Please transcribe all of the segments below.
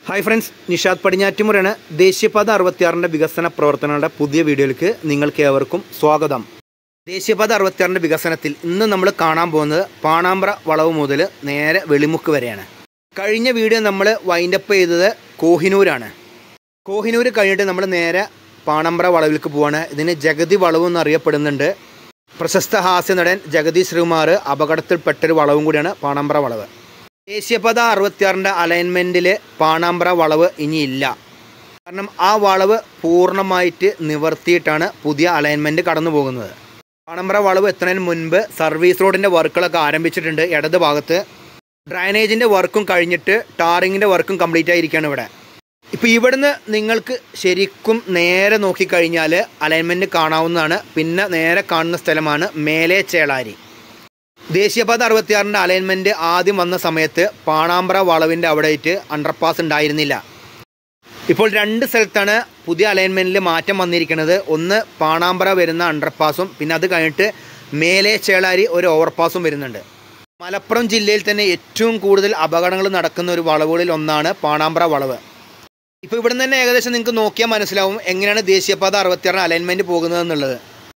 hi friends Nishad പടിഞ്ഞാറ്റുമുറാണ് ദേശീയപാത അറുപത്തിയാറിൻ്റെ വികസന പ്രവർത്തനങ്ങളുടെ പുതിയ വീഡിയോയിലേക്ക് നിങ്ങൾക്ക് ഏവർക്കും സ്വാഗതം ദേശീയപാത അറുപത്തിയാറിൻ്റെ വികസനത്തിൽ ഇന്ന് നമ്മൾ കാണാൻ പോകുന്നത് പാണാമ്പ്ര വളവ് മുതൽ നേരെ വെളിമുക്ക് വരെയാണ് കഴിഞ്ഞ വീഡിയോ നമ്മൾ വൈൻഡപ്പ് ചെയ്തത് കോഹിനൂരാണ് കോഹിനൂർ കഴിഞ്ഞിട്ട് നമ്മൾ നേരെ പാണമ്പ്ര വളവിലേക്ക് പോവാണ് ഇതിന് ജഗതി വളവ് എന്നറിയപ്പെടുന്നുണ്ട് പ്രശസ്ത ഹാസ്യ നടൻ ജഗതി ശ്രീകുമാർ അപകടത്തിൽപ്പെട്ടൊരു വളവും കൂടിയാണ് പാണമ്പ്ര വളവ് ദേശീയപാത അറുപത്തിയാറിൻ്റെ അലൈൻമെൻറ്റിൽ പാണാമ്പ്ര വളവ് ഇനിയില്ല കാരണം ആ വളവ് പൂർണ്ണമായിട്ട് നിവർത്തിയിട്ടാണ് പുതിയ അലൈൻമെൻറ്റ് കടന്നു പോകുന്നത് പാണമ്പ്ര വളവ് എത്തുന്നതിന് മുൻപ് സർവീസ് റോഡിൻ്റെ വർക്കുകളൊക്കെ ആരംഭിച്ചിട്ടുണ്ട് ഇടത് ഭാഗത്ത് ഡ്രൈനേജിൻ്റെ വർക്കും കഴിഞ്ഞിട്ട് ടാറിങ്ങിൻ്റെ വർക്കും കംപ്ലീറ്റ് ആയിരിക്കുകയാണ് ഇവിടെ ഇപ്പോൾ ഇവിടുന്ന് നിങ്ങൾക്ക് ശരിക്കും നേരെ നോക്കിക്കഴിഞ്ഞാൽ അലൈൻമെൻറ്റ് കാണാവുന്നതാണ് പിന്നെ നേരെ കാണുന്ന സ്ഥലമാണ് മേലെ ചേളാരി ദേശീയപാത അറുപത്തിയാറിൻ്റെ അലൈൻമെൻറ്റ് ആദ്യം വന്ന സമയത്ത് പാണാമ്പ്ര വളവിൻ്റെ അവിടെയായിട്ട് അണ്ടർപാസ് ഉണ്ടായിരുന്നില്ല ഇപ്പോൾ രണ്ട് സ്ഥലത്താണ് പുതിയ അലൈൻമെൻറ്റിൽ മാറ്റം വന്നിരിക്കുന്നത് ഒന്ന് പാണാമ്പ്ര വരുന്ന അണ്ടർപാസും പിന്നെ അത് കഴിഞ്ഞിട്ട് മേലെ ചേളാരി ഒരു ഓവർപാസും വരുന്നുണ്ട് മലപ്പുറം ജില്ലയിൽ തന്നെ ഏറ്റവും കൂടുതൽ അപകടങ്ങൾ നടക്കുന്ന ഒരു വളവുകളിൽ ഒന്നാണ് പാണാമ്പ്ര വളവ് ഇപ്പോൾ ഇവിടെ തന്നെ ഏകദേശം നിങ്ങൾക്ക് നോക്കിയാൽ മനസ്സിലാവും എങ്ങനെയാണ് ദേശീയപാത അറുപത്തിയാറിന് അലൈൻമെൻറ്റ് പോകുന്നത് എന്നുള്ളത്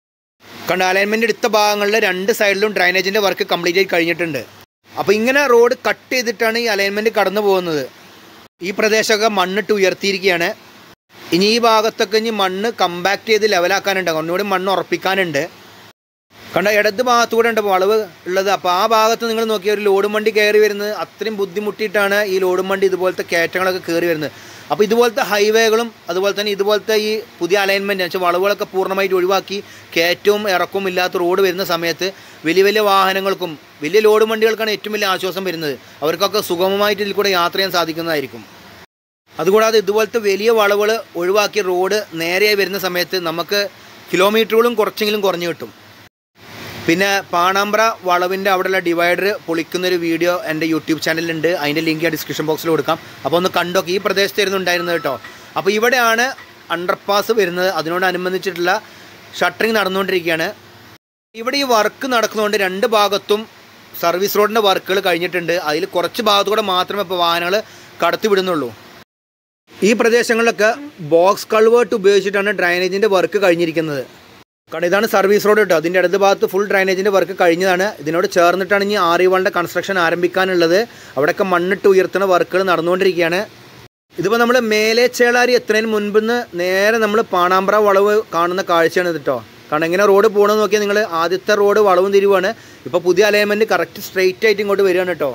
കണ്ട അലൈൻമെൻറ്റ് എടുത്ത ഭാഗങ്ങളിൽ രണ്ട് സൈഡിലും ഡ്രൈനേജിൻ്റെ വർക്ക് കംപ്ലീറ്റ് ആയി കഴിഞ്ഞിട്ടുണ്ട് അപ്പോൾ ഇങ്ങനെ റോഡ് കട്ട് ചെയ്തിട്ടാണ് ഈ അലൈൻമെൻറ്റ് കടന്നു പോകുന്നത് ഈ പ്രദേശമൊക്കെ മണ്ണിട്ട് ഉയർത്തിയിരിക്കുകയാണ് ഇനി ഈ ഭാഗത്തൊക്കെ ഇനി മണ്ണ് കമ്പാക്ട് ചെയ്ത് ലെവലാക്കാനുണ്ട് ഒന്നുകൂടി മണ്ണ് ഉറപ്പിക്കാനുണ്ട് കണ്ട ഇടത് ഭാഗത്തൂടെ ഉണ്ട് വളവ് ഉള്ളത് അപ്പോൾ ആ ഭാഗത്ത് നിങ്ങൾ നോക്കിയ ഒരു ലോഡും വണ്ടി കയറി വരുന്നത് അത്രയും ബുദ്ധിമുട്ടിയിട്ടാണ് ഈ ലോഡും വണ്ടി ഇതുപോലത്തെ കയറ്റങ്ങളൊക്കെ കയറി വരുന്നത് അപ്പോൾ ഇതുപോലത്തെ ഹൈവേകളും അതുപോലെ തന്നെ ഇതുപോലത്തെ ഈ പുതിയ അലൈൻമെൻറ്റ് വെച്ചാൽ വളവുകളൊക്കെ പൂർണ്ണമായിട്ട് ഒഴിവാക്കി കയറ്റവും ഇറക്കവും ഇല്ലാത്ത റോഡ് വരുന്ന സമയത്ത് വലിയ വലിയ വാഹനങ്ങൾക്കും വലിയ ലോഡ് വണ്ടികൾക്കാണ് ഏറ്റവും വലിയ ആശ്വാസം വരുന്നത് അവർക്കൊക്കെ സുഗമമായിട്ട് ഇതിൽ കൂടെ യാത്ര ചെയ്യാൻ സാധിക്കുന്നതായിരിക്കും അതുകൂടാതെ ഇതുപോലത്തെ വലിയ വളവുകൾ ഒഴിവാക്കി റോഡ് നേരെയായി വരുന്ന സമയത്ത് നമുക്ക് കിലോമീറ്ററുകളും കുറച്ചെങ്കിലും കുറഞ്ഞു കിട്ടും പിന്നെ പാണാമ്പ്ര വളവിൻ്റെ അവിടെയുള്ള ഡിവൈഡർ പൊളിക്കുന്നൊരു വീഡിയോ എൻ്റെ യൂട്യൂബ് ചാനലിലുണ്ട് അതിൻ്റെ ലിങ്ക് ഞാൻ ഡിസ്ക്രിപ്ഷൻ ബോക്സിൽ കൊടുക്കാം അപ്പോൾ ഒന്ന് കണ്ടോക്കെ ഈ പ്രദേശത്തായിരുന്നു ഉണ്ടായിരുന്നത് കേട്ടോ അപ്പോൾ ഇവിടെയാണ് അണ്ടർപാസ് വരുന്നത് അതിനോടനുബന്ധിച്ചിട്ടുള്ള ഷട്ടറിങ് നടന്നുകൊണ്ടിരിക്കുകയാണ് ഇവിടെ ഈ വർക്ക് നടക്കുന്നതുകൊണ്ട് രണ്ട് ഭാഗത്തും സർവീസ് റോഡിൻ്റെ വർക്കുകൾ കഴിഞ്ഞിട്ടുണ്ട് അതിൽ കുറച്ച് ഭാഗത്തുകൂടെ മാത്രമേ ഇപ്പോൾ വാഹനങ്ങൾ കടത്തി വിടുന്നുള്ളൂ ഈ പ്രദേശങ്ങളിലൊക്കെ ബോക്സ് കൾവേർട്ട് ഉപയോഗിച്ചിട്ടാണ് ഡ്രൈനേജിൻ്റെ വർക്ക് കഴിഞ്ഞിരിക്കുന്നത് കാരണം ഇതാണ് സർവീസ് റോഡ് കേട്ടോ അതിൻ്റെ ഇടത് ഭാഗത്ത് ഫുൾ ഡ്രൈനേജിൻ്റെ വർക്ക് കഴിഞ്ഞതാണ് ഇതിനോട് ചേർന്നിട്ടാണ് ഇനി ആർ വണ്ടെ കൺസ്ട്രക്ഷൻ ആരംഭിക്കാനുള്ളത് അവിടെയൊക്കെ മണ്ണിട്ട് ഉയർത്തുന്ന വർക്കുകൾ നടന്നുകൊണ്ടിരിക്കുകയാണ് ഇതിപ്പോൾ നമ്മൾ മേലെ ചേളാരി എത്തുന്നതിന് മുൻപ് നിന്ന് നേരെ നമ്മൾ പാണാമ്പ്ര വളവ് കാണുന്ന കാഴ്ചയാണ് ഇത് കേട്ടോ കാരണം എങ്ങനെ റോഡ് പോകണമെന്ന് നോക്കിയാൽ നിങ്ങൾ ആദ്യത്തെ റോഡ് വളവും തിരിവാണ് ഇപ്പോൾ പുതിയ അലൈൻമെൻറ്റ് കറക്റ്റ് സ്ട്രെയിറ്റ് ആയിട്ട് ഇങ്ങോട്ട് വരികയാണ് കേട്ടോ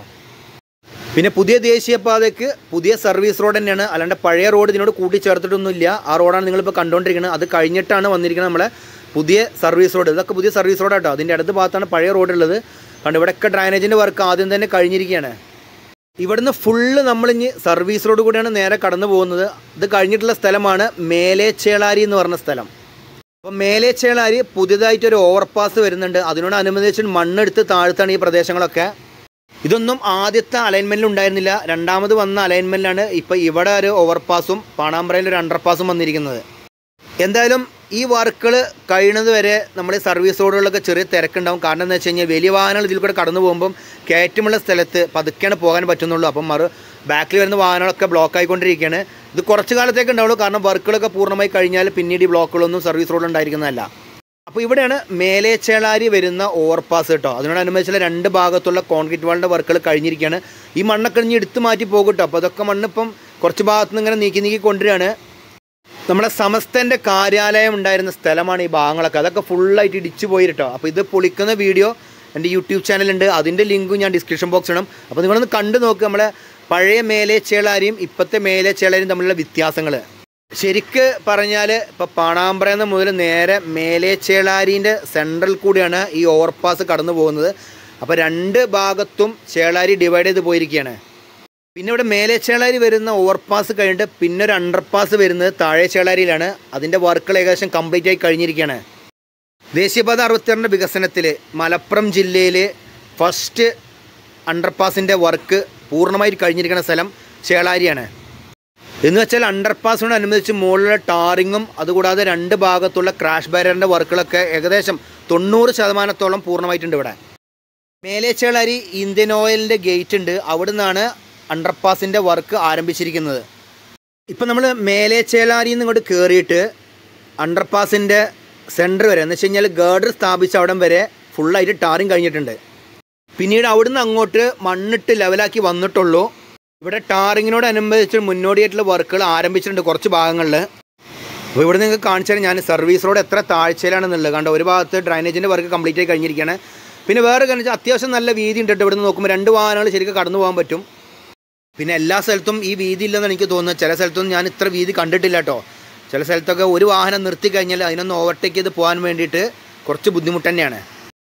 പിന്നെ പുതിയ ദേശീയപാതയ്ക്ക് പുതിയ സർവീസ് റോഡ് തന്നെയാണ് അല്ലാണ്ട് പഴയ റോഡ് ഇതിനോട് കൂട്ടിച്ചേർത്തിട്ടൊന്നുമില്ല ആ റോഡാണ് നിങ്ങളിപ്പോൾ കണ്ടുകൊണ്ടിരിക്കുന്നത് അത് കഴിഞ്ഞിട്ടാണ് വന്നിരിക്കുന്നത് നമ്മളെ പുതിയ സർവീസ് റോഡ് ഇതൊക്കെ പുതിയ സർവീസ് റോഡാട്ടോ അതിൻ്റെ അടുത്ത ഭാഗത്താണ് പഴയ റോഡ് ഉള്ളത് കണ്ട് ഇവിടെയൊക്കെ ഡ്രൈനേജിൻ്റെ വർക്ക് ആദ്യം തന്നെ കഴിഞ്ഞിരിക്കുകയാണ് ഇവിടുന്ന് ഫുള്ള് നമ്മളിഞ്ഞ് സർവീസ് റോഡ് കൂടിയാണ് നേരെ കടന്നു പോകുന്നത് ഇത് കഴിഞ്ഞിട്ടുള്ള സ്ഥലമാണ് മേലേച്ചേളാരി എന്ന് പറഞ്ഞ സ്ഥലം അപ്പോൾ മേലേച്ചേളാരി പുതിയതായിട്ടൊരു ഓവർപാസ് വരുന്നുണ്ട് അതിനോടനുബന്ധിച്ച് മണ്ണെടുത്ത് താഴ്ത്താണ് ഈ പ്രദേശങ്ങളൊക്കെ ഇതൊന്നും ആദ്യത്തെ അലൈൻമെൻറ്റിൽ ഉണ്ടായിരുന്നില്ല രണ്ടാമത് വന്ന അലൈൻമെൻറ്റിലാണ് ഇപ്പോൾ ഇവിടെ ഒരു ഓവർപാസും പാണാമ്പ്രയിൽ ഒരു അണ്ടർപാസും വന്നിരിക്കുന്നത് എന്തായാലും ഈ വർക്കുകൾ കഴിയുന്നത് വരെ നമ്മുടെ സർവീസ് റോഡുകളിലൊക്കെ ചെറിയ തിരക്കുണ്ടാവും കാരണം എന്താ വെച്ച് കഴിഞ്ഞാൽ വലിയ വാഹനങ്ങൾ ഇതിൽ കൂടെ കടന്നു പോകുമ്പം കയറ്റമുള്ള സ്ഥലത്ത് പതുക്കെയാണ് പോകാൻ പറ്റുന്നുള്ളൂ അപ്പം മറു ബാക്കിൽ വരുന്ന വാഹനങ്ങളൊക്കെ ബ്ലോക്ക് ആയിക്കൊണ്ടിരിക്കുകയാണ് ഇത് കുറച്ച് കാലത്തേക്ക് ഉണ്ടാവുള്ളൂ കാരണം വർക്കുകളൊക്കെ പൂർണ്ണമായി കഴിഞ്ഞാൽ പിന്നീട് ഈ ബ്ലോക്കുകളൊന്നും സർവീസ് റോഡിൽ ഉണ്ടായിരിക്കുന്നതല്ല അപ്പോൾ ഇവിടെയാണ് മേലേച്ചേളാരി വരുന്ന ഓവർപാസ് കേട്ടോ അതിനോടനുബന്ധിച്ചുള്ള രണ്ട് ഭാഗത്തുള്ള കോൺക്രീറ്റ് വാളിൻ്റെ വർക്കുകൾ കഴിഞ്ഞിരിക്കുകയാണ് ഈ മണ്ണൊക്കെ ഇനി എടുത്ത് മാറ്റി പോകും കേട്ടോ അപ്പോൾ അതൊക്കെ മണ്ണിപ്പം കുറച്ച് ഭാഗത്ത് നിന്ന് ഇങ്ങനെ നീക്കി നീക്കി കൊണ്ടുവരികയാണ് നമ്മുടെ സമസ്തൻ്റെ കാര്യാലയം ഉണ്ടായിരുന്ന സ്ഥലമാണ് ഈ ഭാഗങ്ങളൊക്കെ അതൊക്കെ ഫുള്ളായിട്ട് ഇടിച്ചു പോയി കേട്ടോ അപ്പോൾ ഇത് പൊളിക്കുന്ന വീഡിയോ എൻ്റെ യൂട്യൂബ് ചാനലുണ്ട് അതിൻ്റെ ലിങ്കും ഞാൻ ഡിസ്ക്രിപ്ഷൻ ബോക്സ് ഇടണം അപ്പോൾ നിങ്ങളൊന്ന് കണ്ടു നോക്കുക നമ്മളെ പഴയ മേലെ ചേളാരിയും ഇപ്പോഴത്തെ മേലെ ചേളാരിയും തമ്മിലുള്ള വ്യത്യാസങ്ങൾ ശരിക്ക് പറഞ്ഞാൽ ഇപ്പോൾ പാണാമ്പ്രയെന്ന് മുതൽ നേരെ മേലെ ചേളാരീൻ്റെ സെൻട്രൽ കൂടിയാണ് ഈ ഓവർപാസ് കടന്നു പോകുന്നത് അപ്പോൾ രണ്ട് ഭാഗത്തും ചേളാരി ഡിവൈഡ് ചെയ്ത് പോയിരിക്കുകയാണ് പിന്നെ ഇവിടെ മേലെ ചേളാരി വരുന്ന ഓവർപാസ് കഴിഞ്ഞിട്ട് പിന്നെ ഒരു അണ്ടർപാസ് വരുന്നത് താഴെ ചേളാരിയിലാണ് അതിൻ്റെ വർക്കുകൾ ഏകദേശം കംപ്ലീറ്റ് ആയി കഴിഞ്ഞിരിക്കുകയാണ് ദേശീയപാത അറുപത്തിയാറിൻ്റെ വികസനത്തിൽ മലപ്പുറം ജില്ലയിൽ ഫസ്റ്റ് അണ്ടർപാസിൻ്റെ വർക്ക് പൂർണ്ണമായിട്ട് കഴിഞ്ഞിരിക്കുന്ന സ്ഥലം ചേളാരിയാണ് എന്ന് വെച്ചാൽ അണ്ടർപാസിനോടനുബന്ധിച്ച് മുകളിലുള്ള ടാറിങ്ങും അതുകൂടാതെ രണ്ട് ഭാഗത്തുള്ള ക്രാഷ് ബാരിയറിൻ്റെ വർക്കുകളൊക്കെ ഏകദേശം തൊണ്ണൂറ് ശതമാനത്തോളം പൂർണ്ണമായിട്ടുണ്ട് ഇവിടെ മേലേച്ചേളരി ഇന്ത്യൻ ഓയിലിൻ്റെ ഗേറ്റ് ഉണ്ട് അവിടെ നിന്നാണ് അണ്ടർപാസിൻ്റെ വർക്ക് ആരംഭിച്ചിരിക്കുന്നത് ഇപ്പം നമ്മൾ മേലെ ചേലാരിയിൽ നിന്ന് ഇങ്ങോട്ട് കയറിയിട്ട് അണ്ടർപാസിൻ്റെ സെൻറ്റർ വരെ എന്ന് വെച്ച് കഴിഞ്ഞാൽ ഗേർഡർ സ്ഥാപിച്ച അവിടം വരെ ഫുള്ളായിട്ട് ടാറിങ് കഴിഞ്ഞിട്ടുണ്ട് പിന്നീട് അവിടുന്ന് അങ്ങോട്ട് മണ്ണിട്ട് ലെവലാക്കി വന്നിട്ടുള്ളൂ ഇവിടെ ടാറിങ്ങിനോടനുബന്ധിച്ച് മുന്നോടിയായിട്ടുള്ള വർക്കുകൾ ആരംഭിച്ചിട്ടുണ്ട് കുറച്ച് ഭാഗങ്ങളിൽ അപ്പോൾ ഇവിടെ നിങ്ങൾക്ക് കാണിച്ചു തരാം ഞാൻ സർവീസ് റോഡ് എത്ര താഴ്ചയിലാണെന്നുള്ളത് കണ്ടോ ഒരു ഭാഗത്ത് ഡ്രൈനേജിൻ്റെ വർക്ക് കംപ്ലീറ്റ് ആയി കഴിഞ്ഞിരിക്കുകയാണ് പിന്നെ വേറെ കാര്യം വെച്ചാൽ അത്യാവശ്യം നല്ല വീതി ഉണ്ട് കേട്ടോ ഇവിടെ നിന്ന് നോക്കുമ്പോൾ രണ്ട് വാഹനങ്ങൾ ശരിക്കും കടന്നു പോകാൻ പറ്റും പിന്നെ എല്ലാ സ്ഥലത്തും ഈ വീതി ഇല്ലെന്ന് എനിക്ക് തോന്നുന്നത് ചില സ്ഥലത്തൊന്നും ഞാൻ ഇത്ര വീതി കണ്ടിട്ടില്ല കേട്ടോ ചില സ്ഥലത്തൊക്കെ ഒരു വാഹനം നിർത്തി കഴിഞ്ഞാൽ അതിനൊന്ന് ഓവർടേക്ക് ചെയ്ത് പോകാൻ വേണ്ടിയിട്ട് കുറച്ച് ബുദ്ധിമുട്ട് തന്നെയാണ്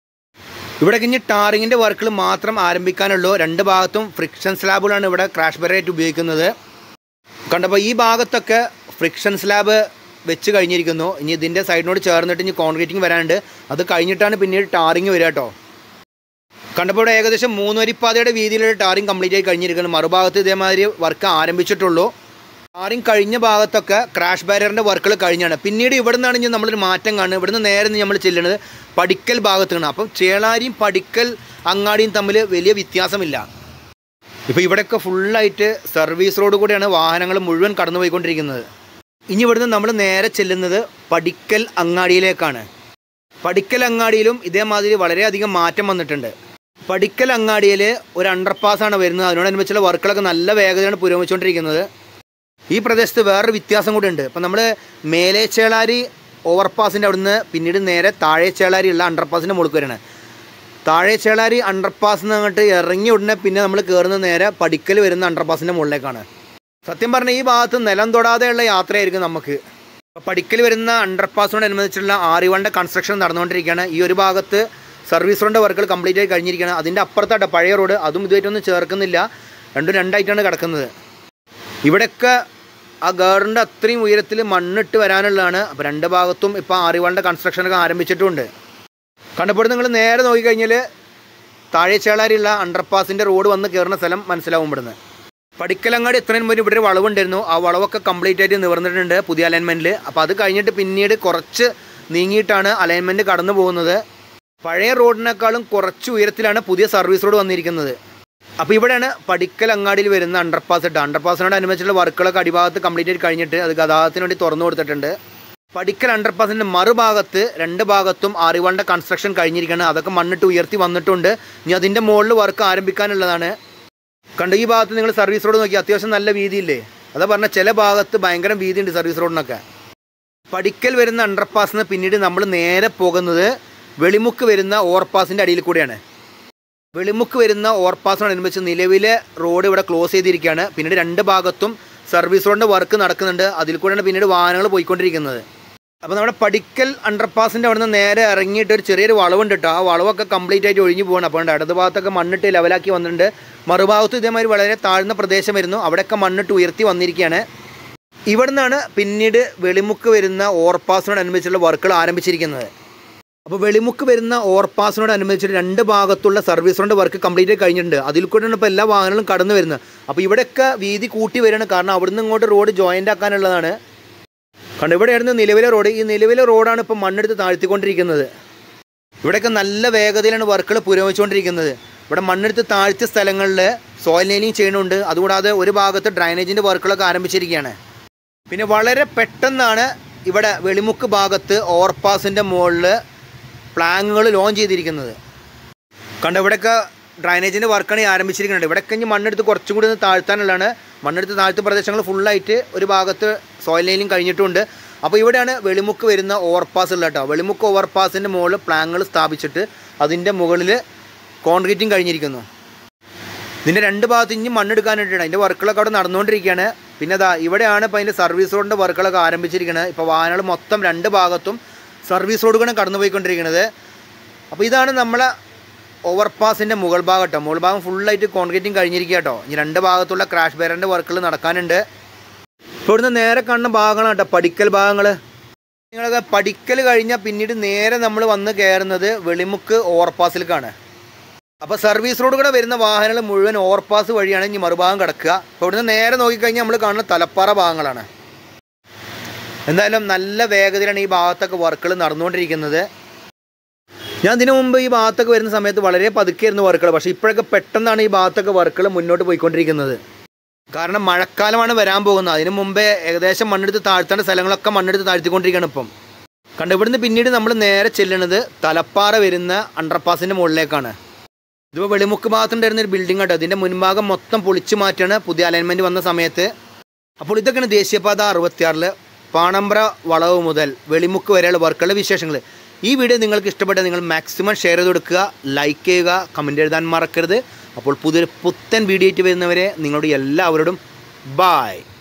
ഇവിടെ കഴിഞ്ഞ് ടാറിങ്ങിൻ്റെ വർക്കുകൾ മാത്രം ആരംഭിക്കാനുള്ളൂ രണ്ട് ഭാഗത്തും ഫ്രിക്ഷൻ സ്ലാബുകളാണ് ഇവിടെ ക്രാഷ് ബെറായിട്ട് ഉപയോഗിക്കുന്നത് കണ്ടപ്പോൾ ഈ ഭാഗത്തൊക്കെ ഫ്രിക്ഷൻ സ്ലാബ് വെച്ച് കഴിഞ്ഞിരിക്കുന്നു ഇനി ഇതിൻ്റെ സൈഡിനോട് ചേർന്നിട്ട് ഇനി കോൺക്രീറ്റിംഗ് വരാനുണ്ട് അത് കഴിഞ്ഞിട്ടാണ് പിന്നീട് ടാറിങ് വരിക കേട്ടോ കണ്ടപ്പോൾ ഇവിടെ ഏകദേശം മൂന്ന് വരിപ്പാതയുടെ വീതിയിലുള്ള ടാറിങ് കംപ്ലീറ്റ് ആയി കഴിഞ്ഞിരിക്കുന്നു മറുഭാഗത്ത് ഇതേമാതിരി വർക്ക് ആരംഭിച്ചിട്ടുള്ളൂ ടാറിങ് കഴിഞ്ഞ ഭാഗത്തൊക്കെ ക്രാഷ് ബാരിയറിൻ്റെ വർക്കുകൾ കഴിഞ്ഞാണ് പിന്നീട് ഇവിടെ നിന്നാണ് ഇനി നമ്മളൊരു മാറ്റം കാണുന്നത് ഇവിടുന്ന് നേരെ നമ്മൾ ചെല്ലുന്നത് പടിക്കൽ ഭാഗത്താണ് അപ്പം ചേളാരിയും പടിക്കൽ അങ്ങാടിയും തമ്മിൽ വലിയ വ്യത്യാസമില്ല ഇപ്പോൾ ഇവിടെയൊക്കെ ഫുള്ളായിട്ട് സർവീസ് റോഡ് കൂടെയാണ് വാഹനങ്ങൾ മുഴുവൻ കടന്നു പോയിക്കൊണ്ടിരിക്കുന്നത് ഇനി ഇവിടുന്ന് നമ്മൾ നേരെ ചെല്ലുന്നത് പടിക്കൽ അങ്ങാടിയിലേക്കാണ് പടിക്കൽ അങ്ങാടിയിലും ഇതേമാതിരി വളരെയധികം മാറ്റം വന്നിട്ടുണ്ട് പടിക്കൽ അങ്ങാടിയിൽ ഒരു അണ്ടർപാസ് ആണ് വരുന്നത് അതിനോടനുബന്ധിച്ചുള്ള വർക്കുകളൊക്കെ നല്ല വേഗതയാണ് പുരോഗമിച്ചുകൊണ്ടിരിക്കുന്നത് ഈ പ്രദേശത്ത് വേറൊരു വ്യത്യാസം കൂടി ഉണ്ട് ഇപ്പം നമ്മൾ മേലെ ചേളാരി ഓവർപാസിൻ്റെ അവിടുന്ന് പിന്നീട് നേരെ താഴെ ചേളാരി ഉള്ള അണ്ടർപാസിൻ്റെ മുകളിൽ വരികയാണ് താഴെ ചേളാരി അണ്ടർപാസ് നിന്ന് അങ്ങോട്ട് ഇറങ്ങി ഉടനെ പിന്നെ നമ്മൾ കയറുന്നത് നേരെ പടിക്കൽ വരുന്ന അണ്ടർപാസിൻ്റെ മുകളിലേക്കാണ് സത്യം പറഞ്ഞാൽ ഈ ഭാഗത്ത് നിലം തൊടാതെയുള്ള യാത്രയായിരിക്കും നമുക്ക് അപ്പോൾ പടിക്കൽ വരുന്ന അണ്ടർപാസിനോടനുബന്ധിച്ചുള്ള ആറിവണ്ട കൺസ്ട്രക്ഷൻ നടന്നുകൊണ്ടിരിക്കുകയാണ് ഈ ഒരു ഭാഗത്ത് സർവീസ് റോഡിൻ്റെ വർക്കുകൾ കംപ്ലീറ്റ് ആയി കഴിഞ്ഞിരിക്കുകയാണ് അതിൻ്റെ അപ്പുറത്തായിട്ട് പഴയ റോഡ് അതും ഇതുമായിട്ടൊന്നും ചേർക്കുന്നില്ല രണ്ടും രണ്ടായിട്ടാണ് കിടക്കുന്നത് ഇവിടെയൊക്കെ ആ ഗാർഡൻ്റെ അത്രയും ഉയരത്തിൽ മണ്ണിട്ട് വരാനുള്ളതാണ് അപ്പോൾ രണ്ട് ഭാഗത്തും ഇപ്പോൾ ആറിവാളിൻ്റെ കൺസ്ട്രക്ഷനൊക്കെ ആരംഭിച്ചിട്ടുമുണ്ട് കണ്ടപ്പോൾ നിങ്ങൾ നേരെ നോക്കിക്കഴിഞ്ഞാൽ താഴെ ചേളാരിയുള്ള അണ്ടർപാസിൻ്റെ റോഡ് വന്ന് കയറുന്ന സ്ഥലം മനസ്സിലാവും ഇവിടുന്ന് പടിക്കലങ്ങാടി എത്രയും മുന്നേ ഇവിടെ ഒരു വളവുണ്ടായിരുന്നു ആ വളവൊക്കെ കംപ്ലീറ്റ് ആയിട്ട് നിവർന്നിട്ടുണ്ട് പുതിയ അലൈൻമെൻറ്റിൽ അപ്പോൾ അത് കഴിഞ്ഞിട്ട് പിന്നീട് കുറച്ച് നീങ്ങിയിട്ടാണ് അലൈൻമെൻറ്റ് കടന്നു പോകുന്നത് പഴയ റോഡിനേക്കാളും കുറച്ച് ഉയരത്തിലാണ് പുതിയ സർവീസ് റോഡ് വന്നിരിക്കുന്നത് അപ്പോൾ ഇവിടെയാണ് പടിക്കൽ അങ്ങാടിയിൽ വരുന്ന അണ്ടർപാസ് ഇട്ട് അണ്ടർപാസിനോട് അനുബന്ധിച്ചുള്ള വർക്കുകളൊക്കെ അടിഭാഗത്ത് കംപ്ലീറ്റ് ആയിട്ട് കഴിഞ്ഞിട്ട് അത് ഗതാഗതത്തിന് വേണ്ടി തുറന്നു കൊടുത്തിട്ടുണ്ട് പടിക്കൽ അണ്ടർപാസിൻ്റെ മറുഭാഗത്ത് രണ്ട് ഭാഗത്തും ആറിവാളിൻ്റെ കൺസ്ട്രക്ഷൻ കഴിഞ്ഞിരിക്കുകയാണ് അതൊക്കെ മണ്ണിട്ട് ഉയർത്തി വന്നിട്ടുണ്ട് ഇനി അതിൻ്റെ മുകളിൽ വർക്ക് ആരംഭിക്കാനുള്ളതാണ് കണ്ടു ഈ ഭാഗത്ത് നിങ്ങൾ സർവീസ് റോഡ് നോക്കി അത്യാവശ്യം നല്ല വീതിയില്ലേ അതാ പറഞ്ഞ ചില ഭാഗത്ത് ഭയങ്കര വീതിയുണ്ട് സർവീസ് റോഡിനൊക്കെ പടിക്കൽ വരുന്ന അണ്ടർപാസിന് പിന്നീട് നമ്മൾ നേരെ പോകുന്നത് വെളിമുക്ക് വരുന്ന ഓവർപാസിൻ്റെ അടിയിൽ കൂടെയാണ് വെളിമുക്ക് വരുന്ന ഓവർപാസിനോടനുബന്ധിച്ച് നിലവിലെ റോഡ് ഇവിടെ ക്ലോസ് ചെയ്തിരിക്കുകയാണ് പിന്നീട് രണ്ട് ഭാഗത്തും സർവീസ് റോഡിൻ്റെ വർക്ക് നടക്കുന്നുണ്ട് അതിൽ കൂടെയാണ് പിന്നീട് വാഹനങ്ങൾ പോയിക്കൊണ്ടിരിക്കുന്നത് അപ്പോൾ നമ്മുടെ പടിക്കൽ അണ്ടർപാസിൻ്റെ അവിടെ നിന്ന് നേരെ ഇറങ്ങിയിട്ട് ഒരു ചെറിയൊരു വളവുണ്ട് കേട്ടോ ആ വളവൊക്കെ കംപ്ലീറ്റ് ആയിട്ട് ഒഴിഞ്ഞു പോകണം അപ്പോൾ ഇടത് ഭാഗത്തൊക്കെ മണ്ണിട്ട് ലെവലാക്കി വന്നിട്ടുണ്ട് മറുഭാഗത്ത് ഇതേമാതിരി വളരെ താഴ്ന്ന പ്രദേശം വരുന്നു അവിടെയൊക്കെ മണ്ണിട്ട് ഉയർത്തി വന്നിരിക്കുകയാണ് ഇവിടെ നിന്നാണ് പിന്നീട് വെളിമുക്ക് വരുന്ന ഓവർപാസിനോടനുബന്ധിച്ചുള്ള വർക്കുകൾ ആരംഭിച്ചിരിക്കുന്നത് അപ്പോൾ വെളിമുക്ക് വരുന്ന ഓവർപാസിനോടനുബന്ധിച്ചിട്ട് രണ്ട് ഭാഗത്തുള്ള സർവീസ് റോഡ് വർക്ക് കംപ്ലീറ്റ് കഴിഞ്ഞിട്ടുണ്ട് അതിൽ കൂടെയാണ് ഇപ്പോൾ എല്ലാ വാഹനങ്ങളും കടന്നു വരുന്നത് അപ്പോൾ ഇവിടെയൊക്കെ വീതി കൂട്ടി വരികയാണ് കാരണം അവിടുന്ന് ഇങ്ങോട്ട് റോഡ് ജോയിൻ്റ് ആക്കാനുള്ളതാണ് കാരണം ഇവിടെയായിരുന്നു നിലവിലെ റോഡ് ഈ നിലവിലെ റോഡാണ് ഇപ്പോൾ മണ്ണെടുത്ത് താഴ്ത്തിക്കൊണ്ടിരിക്കുന്നത് ഇവിടെയൊക്കെ നല്ല വേഗതയിലാണ് വർക്കുകൾ പുരോഗമിച്ചുകൊണ്ടിരിക്കുന്നത് ഇവിടെ മണ്ണെടുത്ത് താഴ്ത്തിയ സ്ഥലങ്ങളിൽ സോയിൽ നെയിലിംഗ് ചെയ്യുന്നുണ്ട് അതുകൂടാതെ ഒരു ഭാഗത്ത് ഡ്രൈനേജിൻ്റെ വർക്കുകളൊക്കെ ആരംഭിച്ചിരിക്കുകയാണ് പിന്നെ വളരെ പെട്ടെന്നാണ് ഇവിടെ വെളിമുക്ക് ഭാഗത്ത് ഓവർപാസിൻ്റെ മുകളിൽ പ്ലാങ്ങുകൾ ലോഞ്ച് ചെയ്തിരിക്കുന്നത് കണ്ട ഇവിടെയൊക്കെ ഡ്രൈനേജിൻ്റെ വർക്കാണ് ഈ ആരംഭിച്ചിരിക്കുന്നത് ഇവിടെയൊക്കെ ഇനി മണ്ണെടുത്ത് കുറച്ചും കൂടി ഒന്ന് താഴ്ത്താനുള്ളതാണ് മണ്ണെടുത്ത് താഴ്ത്ത പ്രദേശങ്ങൾ ഫുള്ളായിട്ട് ഒരു ഭാഗത്ത് സോയിൽ നെയിലിംഗ് കഴിഞ്ഞിട്ടുണ്ട് അപ്പോൾ ഇവിടെയാണ് വെളിമുക്ക് വരുന്ന ഓവർപാസ് ഉള്ളത് കേട്ടോ വെളിമുക്ക് ഓവർപാസിൻ്റെ മുകളിൽ പ്ലാങ്ങുകൾ സ്ഥാപിച്ചിട്ട് അതിൻ്റെ മുകളിൽ കോൺക്രീറ്റിംഗ് കഴിഞ്ഞിരിക്കുന്നു ഇതിൻ്റെ രണ്ട് ഭാഗത്ത് ഇനി മണ്ണെടുക്കാനായിട്ടാണ് അതിൻ്റെ വർക്കുകളൊക്കെ അവിടെ നടന്നുകൊണ്ടിരിക്കുകയാണ് പിന്നെ അതാ ഇവിടെയാണ് ഇപ്പോൾ അതിൻ്റെ സർവീസ് റോഡിൻ്റെ വർക്കുകളൊക്കെ ആരംഭിച്ചിരിക്കുന്നത് ഇപ്പോൾ വാഹനങ്ങൾ മൊത്തം രണ്ട് ഭാഗത്തും സർവീസ് റോഡുകളും കടന്നു പോയിക്കൊണ്ടിരിക്കുന്നത് അപ്പോൾ ഇതാണ് നമ്മളെ ഓവർപാസിൻ്റെ മുകൾ ഭാഗം കേട്ടോ മുകൾ ഭാഗം ഫുള്ളായിട്ട് കോൺക്രീറ്റിംഗ് കഴിഞ്ഞിരിക്കുക കേട്ടോ ഇനി രണ്ട് ഭാഗത്തുള്ള ക്രാഷ് ബാരൻ്റെ വർക്കുകൾ നടക്കാനുണ്ട് ഇപ്പോൾ ഇവിടുന്ന് നേരെ കാണുന്ന ഭാഗങ്ങളാണ് കേട്ടോ പടിക്കൽ ഭാഗങ്ങൾ നിങ്ങളൊക്കെ പടിക്കൽ കഴിഞ്ഞാൽ പിന്നീട് നേരെ നമ്മൾ വന്ന് കയറുന്നത് വെളിമുക്ക് ഓവർപാസിലേക്കാണ് അപ്പോൾ സർവീസ് റോഡ് കൂടെ വരുന്ന വാഹനങ്ങൾ മുഴുവൻ ഓവർപാസ് വഴിയാണ് ഇനി മറുഭാഗം കിടക്കുക അപ്പോൾ ഇവിടുന്ന് നേരെ നോക്കിക്കഴിഞ്ഞാൽ നമ്മൾ കാണുന്ന തലപ്പാറ ഭാഗങ്ങളാണ് എന്തായാലും നല്ല വേഗതയിലാണ് ഈ ഭാഗത്തൊക്കെ വർക്കുകൾ നടന്നുകൊണ്ടിരിക്കുന്നത് ഞാൻ ഇതിനു മുമ്പ് ഈ ഭാഗത്തൊക്കെ വരുന്ന സമയത്ത് വളരെ പതുക്കെയായിരുന്നു വർക്കുകൾ പക്ഷേ ഇപ്പോഴൊക്കെ പെട്ടെന്നാണ് ഈ ഭാഗത്തൊക്കെ വർക്കുകൾ മുന്നോട്ട് പോയിക്കൊണ്ടിരിക്കുന്നത് കാരണം മഴക്കാലമാണ് വരാൻ പോകുന്നത് അതിന് മുമ്പേ ഏകദേശം മണ്ണെടുത്ത് താഴ്ത്തേണ്ട സ്ഥലങ്ങളൊക്കെ മണ്ണെടുത്ത് താഴ്ത്തിക്കൊണ്ടിരിക്കുകയാണ് ഇപ്പം കണ്ടു ഇവിടുന്ന് പിന്നീട് നമ്മൾ നേരെ ചെല്ലുന്നത് തലപ്പാറ വരുന്ന അണ്ടർപാസിൻ്റെ മുകളിലേക്കാണ് ഇതിപ്പോൾ വെളിമുക്ക് ഭാഗത്തുണ്ടായിരുന്ന ഒരു ബിൽഡിംഗ് ആട്ടോ ഇതിൻ്റെ മുൻഭാഗം മൊത്തം പൊളിച്ചു മാറ്റാണ് പുതിയ അലൈൻമെൻറ്റ് വന്ന സമയത്ത് അപ്പോൾ ഇതൊക്കെയാണ് ദേശീയപാത അറുപത്തിയാറിൽ പാണമ്പ്ര വളവ് മുതൽ വെളിമുക്ക് വരെയുള്ള വർക്കുകളുടെ വിശേഷങ്ങൾ ഈ വീഡിയോ നിങ്ങൾക്ക് ഇഷ്ടപ്പെട്ട നിങ്ങൾ മാക്സിമം ഷെയർ ചെയ്ത് കൊടുക്കുക ലൈക്ക് ചെയ്യുക കമൻറ്റ് എഴുതാൻ മറക്കരുത് അപ്പോൾ പുതിയൊരു പുത്തൻ വീഡിയോ ആയിട്ട് വരുന്നവരെ നിങ്ങളോട് എല്ലാവരോടും ബായ്